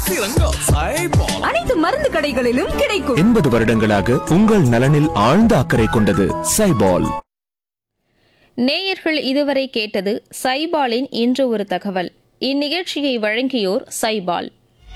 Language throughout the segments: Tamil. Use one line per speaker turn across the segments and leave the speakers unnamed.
சிறங்கோ சைபால்
அனைத்து மருந்து கடைகளிலும் கிடைக்கும்
எண்பது வருடங்களாக உங்கள் நலனில் ஆழ்ந்த அக்கறை கொண்டது சைபால்
நேயர்கள் இதுவரை கேட்டது சைபாலின் இன்று ஒரு தகவல் இந்நிகழ்ச்சியை வழங்கியோர் சைபால்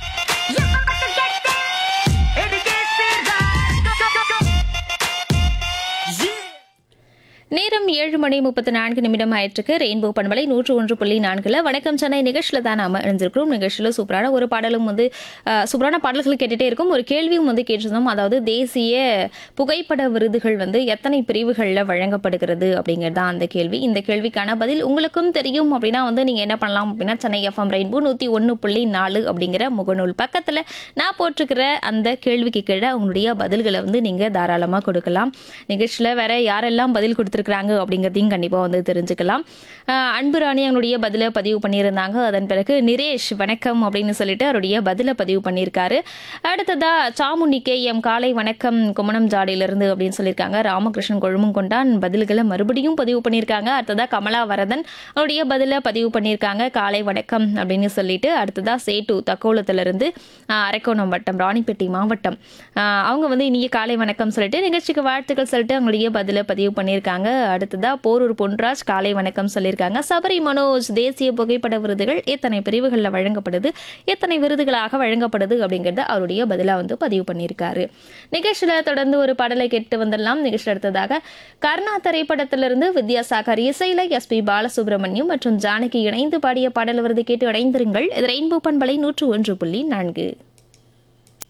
நேரம் ஏழு மணி முப்பத்தி நான்கு நிமிடம் ஆயிற்றுக்கு ரெயின்போ பண்பலை நூற்று ஒன்று புள்ளி நான்குல வணக்கம் சென்னை நிகழ்ச்சியில் தான் நாம இணைஞ்சிருக்கிறோம் நிகழ்ச்சியில் சூப்பரான ஒரு பாடலும் வந்து அஹ், சூப்பரான பாடல்கள் கேட்டுட்டே இருக்கும் ஒரு கேள்வியும் வந்து கேட்டிருந்தோம் அதாவது தேசிய புகைப்பட விருதுகள் வந்து எத்தனை பிரிவுகளில் வழங்கப்படுகிறது அப்படிங்கிறது தான் அந்த கேள்வி இந்த கேள்விக்கான பதில் உங்களுக்கும் தெரியும் அப்படின்னா வந்து நீங்கள் என்ன பண்ணலாம் அப்படின்னா சென்னை எஃப்எம் ரெயின்போ நூற்றி ஒன்று புள்ளி நாலு அப்படிங்கிற முகநூல் பக்கத்தில் நான் போட்டிருக்கிற அந்த கேள்விக்கு கீழே உங்களுடைய பதில்களை வந்து நீங்கள் தாராளமாக கொடுக்கலாம் நிகழ்ச்சியில் வேற யாரெல்லாம் பதில் கொடுத்துருக்குறாங்க அப்படிங்கிறதையும் கண்டிப்பாக வந்து தெரிஞ்சுக்கலாம் அஹ் அன்பு ராணி அவங்களுடைய பதிலை பதிவு பண்ணியிருந்தாங்க அதன் பிறகு நிரேஷ் வணக்கம் அப்படின்னு சொல்லிட்டு அவருடைய பதிலை பதிவு பண்ணியிருக்காரு அடுத்ததா சாமுண்டி கே எம் காலை வணக்கம் குமணம் ஜாடியிலிருந்து அப்படின்னு சொல்லியிருக்காங்க ராமகிருஷ்ணன் கொழுமும் கொண்டான் பதில்களை மறுபடியும் பதிவு பண்ணியிருக்காங்க அடுத்ததா கமலா வரதன் அவருடைய பதிலை பதிவு பண்ணியிருக்காங்க காலை வணக்கம் அப்படின்னு சொல்லிட்டு அடுத்ததா சேட்டு தக்கோலத்திலிருந்து ஆஹ், அரக்கோணம் வட்டம் ராணிப்பேட்டை மாவட்டம் ஆஹ், அவங்க வந்து இனிய காலை வணக்கம் சொல்லிட்டு நிகழ்ச்சிக்கு வாழ்த்துக்கள் சொல்லிட்டு அவங்களுடைய பதிலை பதிவு பண்ணியிருக்காங்க அடுத்ததா போரூர் பொன்ராஜ் காலை வணக்கம் சொல்லியிருக்காங்க சபரி மனோஜ் தேசிய புகைப்பட விருதுகள் எத்தனை பிரிவுகளில் வழங்கப்படுது எத்தனை விருதுகளாக வழங்கப்படுது அப்படிங்கிறத அவருடைய பதிலாக வந்து பதிவு பண்ணியிருக்காரு நிகழ்ச்சியில் தொடர்ந்து ஒரு பாடலை கேட்டு வந்துடலாம் நிகழ்ச்சி அடுத்ததாக கர்ணா திரைப்படத்திலிருந்து வித்யாசாகர் இசையில எஸ் பி பாலசுப்ரமணியம் மற்றும் ஜானகி இணைந்து பாடிய பாடல் விருது கேட்டு இணைந்திருங்கள் இது ரெயின்போ பண்பலை நூற்று ஒன்று புள்ளி நான்கு